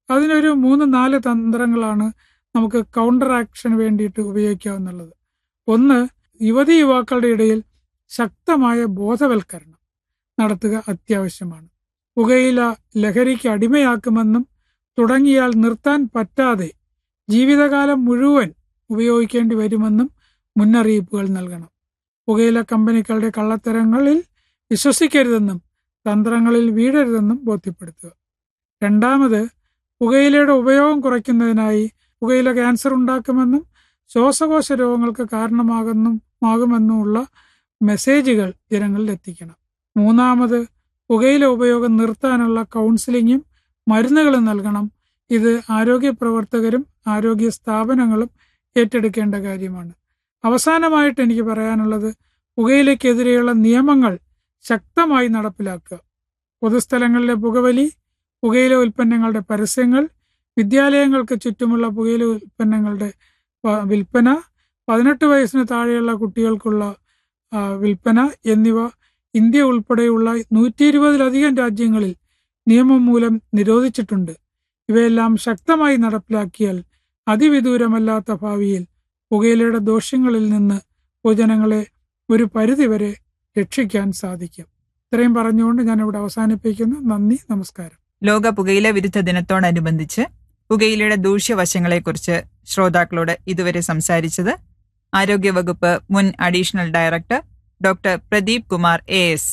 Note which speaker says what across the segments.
Speaker 1: അതിനൊരു മൂന്ന് നാല് തന്ത്രങ്ങളാണ് നമുക്ക് കൗണ്ടർ ആക്ഷന് വേണ്ടിയിട്ട് ഉപയോഗിക്കാവുന്നുള്ളത് ഒന്ന് യുവതി യുവാക്കളുടെ ഇടയിൽ ശക്തമായ ബോധവൽക്കരണം നടത്തുക അത്യാവശ്യമാണ് പുകയില ലഹരിക്ക് അടിമയാക്കുമെന്നും തുടങ്ങിയാൽ നിർത്താൻ പറ്റാതെ ജീവിതകാലം മുഴുവൻ ഉപയോഗിക്കേണ്ടി വരുമെന്നും മുന്നറിയിപ്പുകൾ നൽകണം പുകയില കമ്പനികളുടെ കള്ളത്തരങ്ങളിൽ വിശ്വസിക്കരുതെന്നും തന്ത്രങ്ങളിൽ വീഴരുതെന്നും ബോധ്യപ്പെടുത്തുക രണ്ടാമത് പുകയിലയുടെ ഉപയോഗം കുറയ്ക്കുന്നതിനായി പുകയില ക്യാൻസർ ഉണ്ടാക്കുമെന്നും ശ്വാസകോശ രോഗങ്ങൾക്ക് കാരണമാകുന്നും ആകുമെന്നുമുള്ള മെസ്സേജുകൾ ജനങ്ങളിൽ എത്തിക്കണം മൂന്നാമത് പുകയില ഉപയോഗം നിർത്താനുള്ള കൗൺസിലിങ്ങും മരുന്നുകളും നൽകണം ഇത് ആരോഗ്യ പ്രവർത്തകരും ആരോഗ്യ സ്ഥാപനങ്ങളും ഏറ്റെടുക്കേണ്ട കാര്യമാണ് അവസാനമായിട്ട് എനിക്ക് പറയാനുള്ളത് പുകയിലയ്ക്കെതിരെയുള്ള നിയമങ്ങൾ ശക്തമായി നടപ്പിലാക്കുക പൊതുസ്ഥലങ്ങളിലെ പുകവലി പുകയില ഉൽപ്പന്നങ്ങളുടെ പരസ്യങ്ങൾ വിദ്യാലയങ്ങൾക്ക് ചുറ്റുമുള്ള പുകയില ഉൽപ്പന്നങ്ങളുടെ വ- വിൽപ്പന പതിനെട്ട് വയസ്സിന് താഴെയുള്ള കുട്ടികൾക്കുള്ള ആ, വിൽപ്പന എന്നിവ ഇന്ത്യ ഉൾപ്പെടെയുള്ള നൂറ്റി ഇരുപതിലധികം രാജ്യങ്ങളിൽ നിയമം മൂലം നിരോധിച്ചിട്ടുണ്ട് ഇവയെല്ലാം ശക്തമായി നടപ്പിലാക്കിയാൽ അതിവിദൂരമല്ലാത്ത ഭാവിയിൽ പുകയിലയുടെ ദോഷങ്ങളിൽ നിന്ന് പൊതുജനങ്ങളെ ഒരു പരിധിവരെ രക്ഷിക്കാൻ സാധിക്കും ഇത്രയും പറഞ്ഞുകൊണ്ട് ഞാൻ ഇവിടെ അവസാനിപ്പിക്കുന്നു നന്ദി നമസ്കാരം
Speaker 2: ലോക പുകയില വിരുദ്ധ ദിനത്തോടനുബന്ധിച്ച് പുകയിലയുടെ ദൂഷ്യവശങ്ങളെക്കുറിച്ച് ശ്രോതാക്കളോട് ഇതുവരെ സംസാരിച്ചത് ആരോഗ്യവകുപ്പ് മുൻ additional director doctor Pradeep Kumar A S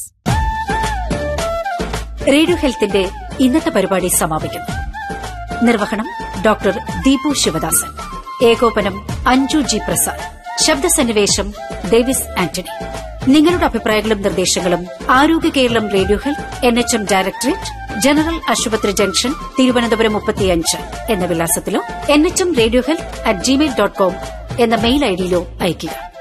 Speaker 3: radio ഹെൽത്തിന്റെ ഇന്നത്തെ പരിപാടി സമാപിക്കുന്നു നിർവഹണം ഡോക്ടർ ദീപു ശിവദാസൻ ഏകോപനം അഞ്ജു ജി പ്രസാദ് ശബ്ദസന്നിവേശം ഡേവിസ് ആന്റണി നിങ്ങളുടെ അഭിപ്രായങ്ങളും നിർദ്ദേശങ്ങളും Arogya Keralam radio health N H M directorate general ആശുപത്രി ജംഗ്ഷൻ തിരുവനന്തപുരം മുപ്പത്തിയഞ്ച് എന്ന വിലാസത്തിലോ N H M radio health at Gmail dot com എന്ന മെയിൽ ഐഡിയിലോ അയയ്ക്കുക